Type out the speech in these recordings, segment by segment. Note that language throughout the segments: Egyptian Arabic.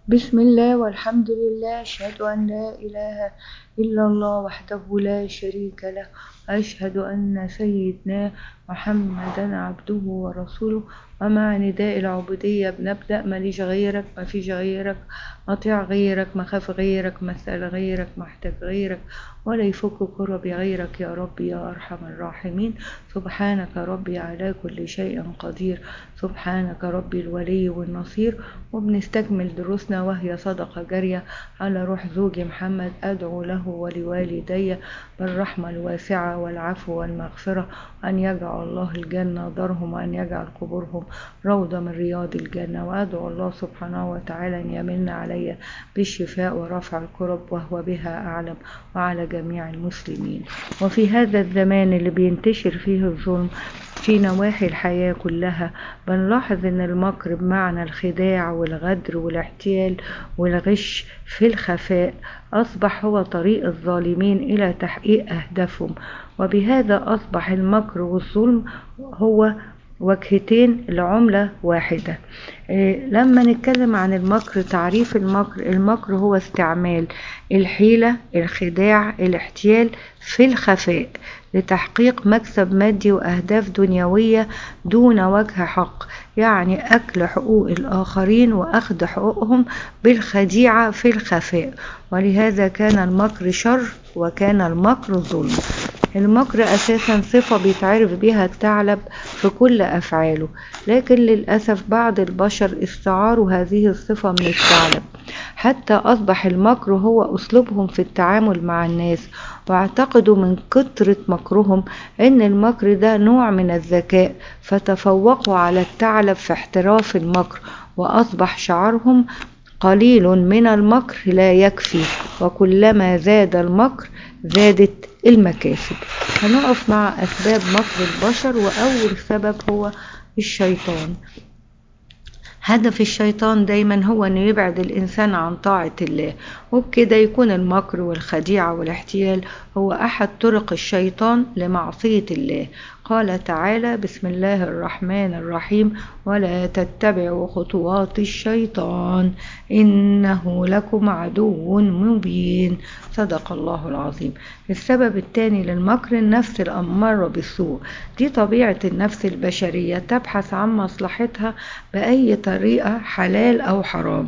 بسم الله والحمد لله أشهد أن لا إله إلا الله وحده لا شريك له أشهد أن سيدنا محمدا عبده ورسوله ومع نداء العبودية بنبدأ ماليش غيرك ما فيش غيرك مطيع غيرك مخاف غيرك مسأل غيرك محتاج غيرك ولا يفك كربي غيرك يا رب يا أرحم الراحمين سبحانك ربي على كل شيء قدير سبحانك ربي الولي والنصير وبنستكمل دروسنا وهي صدقة جارية على روح زوجي محمد أدعو له ولوالدي بالرحمة الواسعة والعفو والمغفرة أن يجعل الله الجنة دارهم وأن يجعل قبورهم روضة من رياض الجنة وأدعو الله سبحانه وتعالى أن يمن علي بالشفاء ورفع الكرب وهو بها أعلم وعلى جميع المسلمين وفي هذا الزمان اللي بينتشر فيه الظلم في نواحي الحياة كلها بنلاحظ ان المكر بمعنى الخداع والغدر والاحتيال والغش في الخفاء أصبح هو طريق الظالمين إلى تحقيق أهدافهم وبهذا أصبح المكر والظلم هو وجهتين لعملة واحدة إيه لما نتكلم عن المكر تعريف المكر المكر هو استعمال الحيلة الخداع الاحتيال في الخفاء لتحقيق مكسب مادي وأهداف دنيوية دون وجه حق يعني أكل حقوق الآخرين وأخذ حقوقهم بالخديعة في الخفاء ولهذا كان المكر شر وكان المكر ظلم المكر أساسا صفة بيتعرف بها الثعلب في كل أفعاله لكن للأسف بعض البشر استعاروا هذه الصفة من الثعلب حتى أصبح المكر هو أسلوبهم في التعامل مع الناس واعتقدوا من كثرة مكرهم أن المكر ده نوع من الذكاء فتفوقوا على الثعلب في احتراف المكر وأصبح شعارهم قليل من المكر لا يكفي وكلما زاد المكر زادت المكاسب هنقف مع أسباب مكر البشر وأول سبب هو الشيطان هدف الشيطان دايما هو انه يبعد الانسان عن طاعة الله وبكده يكون المكر والخديعة والاحتيال هو احد طرق الشيطان لمعصية الله قال تعالى بسم الله الرحمن الرحيم ولا تتبعوا خطوات الشيطان إنه لكم عدو مبين صدق الله العظيم السبب الثاني للمكر النفس الأمارة بالسوء دي طبيعة النفس البشرية تبحث عن مصلحتها بأي طريقة حلال أو حرام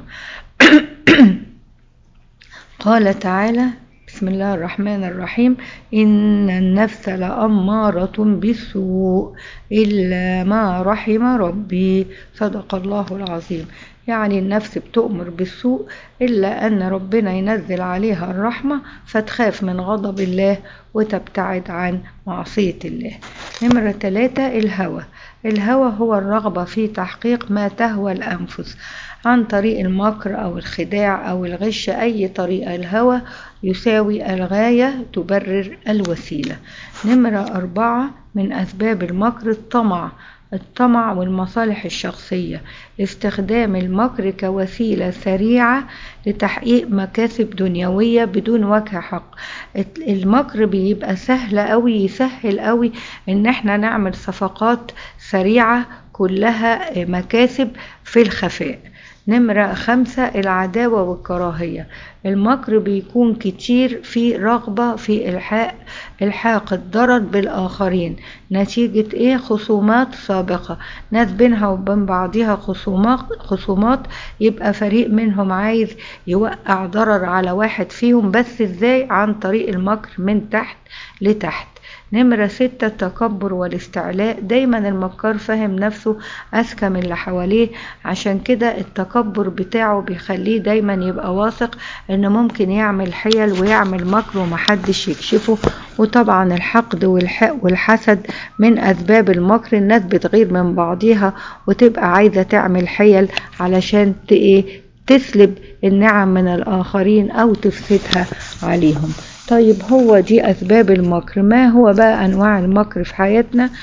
قال تعالى بسم الله الرحمن الرحيم إن النفس لأمارة بالسوء إلا ما رحم ربي صدق الله العظيم يعني النفس بتؤمر بالسوء إلا أن ربنا ينزل عليها الرحمة فتخاف من غضب الله وتبتعد عن معصية الله نمرة ثلاثة الهوى الهوى هو الرغبة في تحقيق ما تهوى الأنفس عن طريق المكر أو الخداع أو الغش أي طريقة الهوى يساوي الغاية تبرر الوسيلة نمرة أربعة من أسباب المكر الطمع الطمع والمصالح الشخصية استخدام المكر كوسيلة سريعة لتحقيق مكاسب دنيوية بدون وجه حق المكر بيبقى سهل قوي يسهل قوي ان احنا نعمل صفقات سريعة كلها مكاسب في الخفاء نمرة خمسة العداوة والكراهية المكر بيكون كتير في رغبة في إلحاق إلحاق الضرر بالآخرين نتيجة إيه خصومات سابقة ناس بينها وبين بعضها خصومات خصومات يبقى فريق منهم عايز يوقع ضرر على واحد فيهم بس إزاي عن طريق المكر من تحت لتحت نمرة ستة التكبر والاستعلاء دايما المكار فاهم نفسه أذكى من اللي حواليه عشان كده التكبر بتاعه بيخليه دايما يبقى واثق انه ممكن يعمل حيل ويعمل مكر ومحدش يكشفه وطبعا الحقد والحسد من أسباب المكر الناس بتغير من بعضيها وتبقى عايزة تعمل حيل علشان ايه تسلب النعم من الآخرين أو تفسدها عليهم طيب هو دي أسباب المكر ما هو بقى أنواع المكر في حياتنا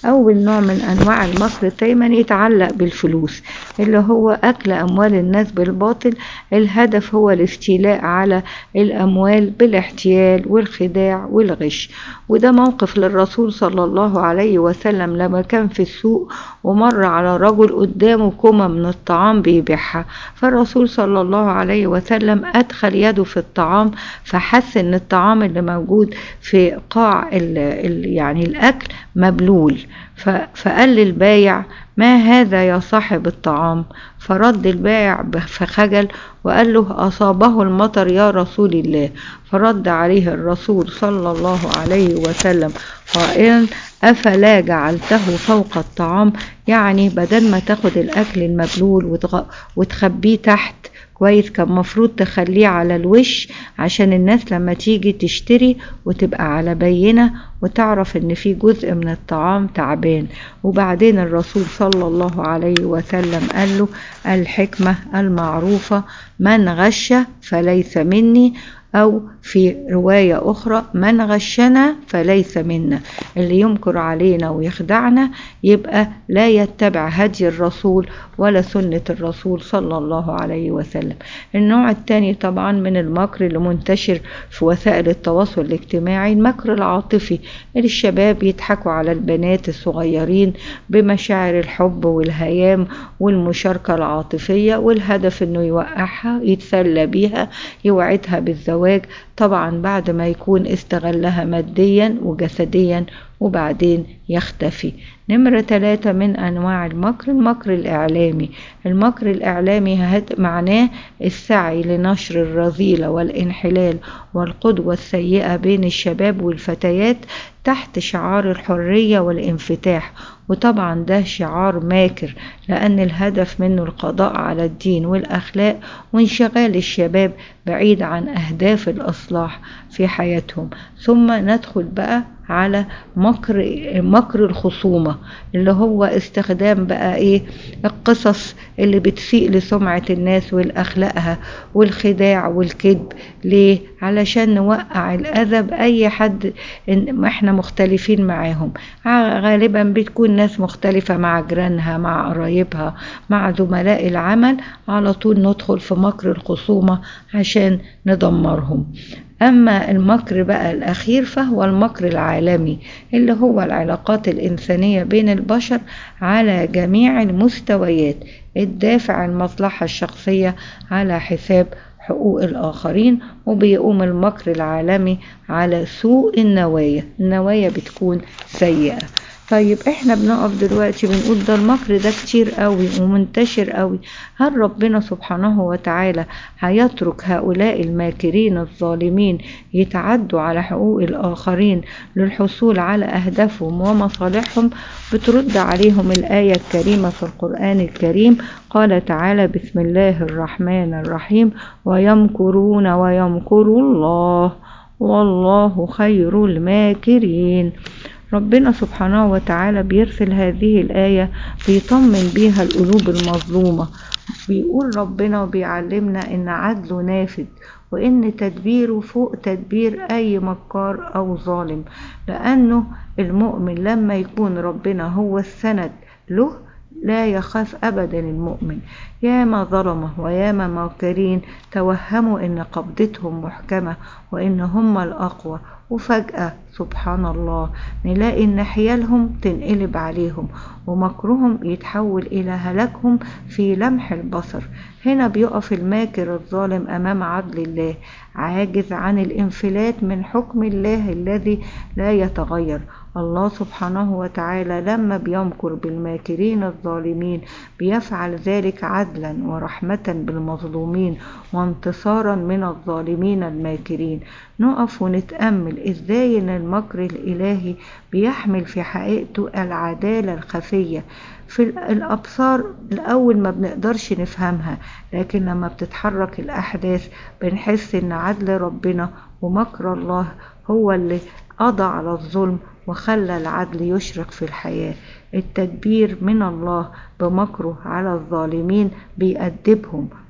أول نوع من أنواع المكر دايما يتعلق بالفلوس اللي هو أكل أموال الناس بالباطل الهدف هو الاستيلاء على الأموال بالاحتيال والخداع والغش وده موقف للرسول صلى الله عليه وسلم لما كان في السوق ومر على رجل قدامه كومة من الطعام بيبيعها فالرسول صلى الله عليه وسلم أدخل يده في الطعام فحس إن الطعام اللي موجود في قاع ال ال يعني الأكل مبلول فقال للبايع ما هذا يا صاحب الطعام فرد البائع فخجل وقال له أصابه المطر يا رسول الله فرد عليه الرسول صلى الله عليه وسلم قائلا أفلا جعلته فوق الطعام يعني بدل ما تاخد الأكل المبلول وتخبيه تحت كويس كان مفروض تخليه على الوش عشان الناس لما تيجي تشتري وتبقى على بينة وتعرف ان في جزء من الطعام تعبان وبعدين الرسول صلى الله عليه وسلم قال له الحكمة المعروفة من غش فليس مني أو في رواية أخرى من غشنا فليس منا اللي يمكر علينا ويخدعنا يبقى لا يتبع هدي الرسول ولا سنة الرسول صلى الله عليه وسلم النوع الثاني طبعا من المكر اللي منتشر في وسائل التواصل الاجتماعي المكر العاطفي اللي الشباب يضحكوا على البنات الصغيرين بمشاعر الحب والهيام والمشاركة العاطفية والهدف انه يوقعها يتسلى بيها يوعدها بالزواج طبعا بعد ما يكون استغلها ماديا وجسديا وبعدين يختفي نمرة ثلاثة من أنواع المكر المكر الإعلامي المكر الإعلامي معناه السعي لنشر الرذيلة والانحلال والقدوة السيئة بين الشباب والفتيات تحت شعار الحرية والانفتاح وطبعا ده شعار ماكر لأن الهدف منه القضاء على الدين والأخلاق وانشغال الشباب بعيد عن أهداف الإصلاح في حياتهم ثم ندخل بقى على مكر مكر الخصومة اللي هو استخدام بقى ايه القصص اللي بتسيء لسمعة الناس والأخلاقها والخداع والكذب ليه علشان نوقع الأذى بأي حد إن احنا مختلفين معاهم غالبا بتكون ناس مختلفة مع جيرانها مع قرايبها مع زملاء العمل على طول ندخل في مكر الخصومة عشان ندمرهم أما المكر بقى الأخير فهو المكر العالمي اللي هو العلاقات الإنسانية بين البشر على جميع المستويات الدافع المصلحة الشخصية على حساب حقوق الآخرين وبيقوم المكر العالمي على سوء النوايا النوايا بتكون سيئة طيب احنا بنقف دلوقتي بنقول ده المكر ده كتير قوي ومنتشر قوي هل ربنا سبحانه وتعالى هيترك هؤلاء الماكرين الظالمين يتعدوا على حقوق الآخرين للحصول على أهدافهم ومصالحهم بترد عليهم الآية الكريمة في القرآن الكريم قال تعالى بسم الله الرحمن الرحيم ويمكرون ويمكر الله والله خير الماكرين ربنا سبحانه وتعالى بيرسل هذه الآية بيطمن بيها القلوب المظلومة بيقول ربنا وبيعلمنا إن عدله نافذ وإن تدبيره فوق تدبير أي مكار أو ظالم لأنه المؤمن لما يكون ربنا هو السند له لا يخاف أبدا المؤمن ياما ظلمة وياما ماكرين توهموا إن قبضتهم محكمة وإن هم الأقوى وفجأة سبحان الله نلاقي إن حيالهم تنقلب عليهم ومكرهم يتحول إلى هلاكهم في لمح البصر هنا بيقف الماكر الظالم أمام عدل الله عاجز عن الانفلات من حكم الله الذي لا يتغير الله سبحانه وتعالى لما بيمكر بالماكرين الظالمين بيفعل ذلك عدلا ورحمة بالمظلومين وانتصارا من الظالمين الماكرين نقف ونتأمل ازاي ان المكر الالهي بيحمل في حقيقته العدالة الخفية في الأبصار الأول ما بنقدرش نفهمها لكن لما بتتحرك الأحداث بنحس إن عدل ربنا ومكر الله هو اللي قضى على الظلم وخلى العدل يشرق في الحياة التدبير من الله بمكره على الظالمين بيأدبهم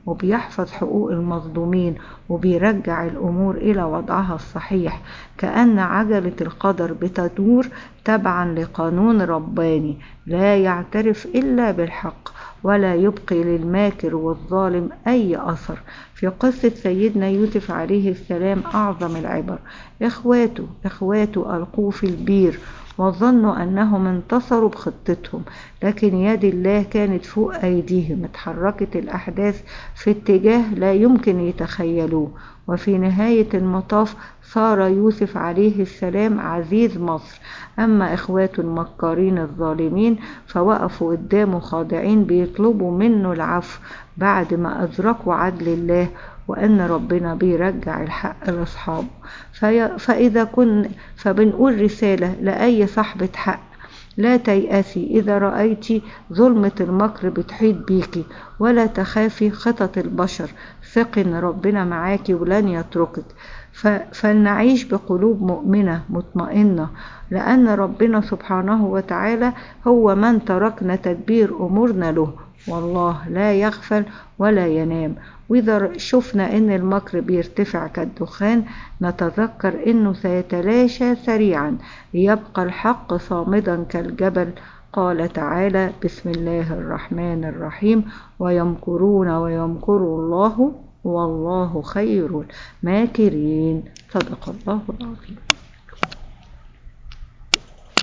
وبيحفظ حقوق المظلومين وبيرجع الأمور إلى وضعها الصحيح كأن عجلة القدر بتدور تبعا لقانون رباني لا يعترف إلا بالحق ولا يبقي للماكر والظالم أي أثر في قصة سيدنا يوسف عليه السلام أعظم العبر إخواته إخواته ألقوه في البير وظنوا أنهم انتصروا بخطتهم لكن يد الله كانت فوق أيديهم اتحركت الأحداث في اتجاه لا يمكن يتخيلوه وفي نهاية المطاف صار يوسف عليه السلام عزيز مصر أما إخواته المكارين الظالمين فوقفوا قدامه خاضعين بيطلبوا منه العفو بعد ما أدركوا عدل الله وأن ربنا بيرجع الحق لأصحابه في فإذا كن فبنقول رسالة لأي صاحبة حق لا تيأسي إذا رأيت ظلمة المكر بتحيط بيكي ولا تخافي خطط البشر ثقي إن ربنا معاكي ولن يتركك فلنعيش بقلوب مؤمنة مطمئنة لأن ربنا سبحانه وتعالى هو من تركنا تدبير أمورنا له والله لا يغفل ولا ينام وإذا شفنا إن المكر بيرتفع كالدخان نتذكر إنه سيتلاشى سريعا ليبقى الحق صامدا كالجبل قال تعالى بسم الله الرحمن الرحيم ويمكرون ويمكر الله والله خير الماكرين صدق الله العظيم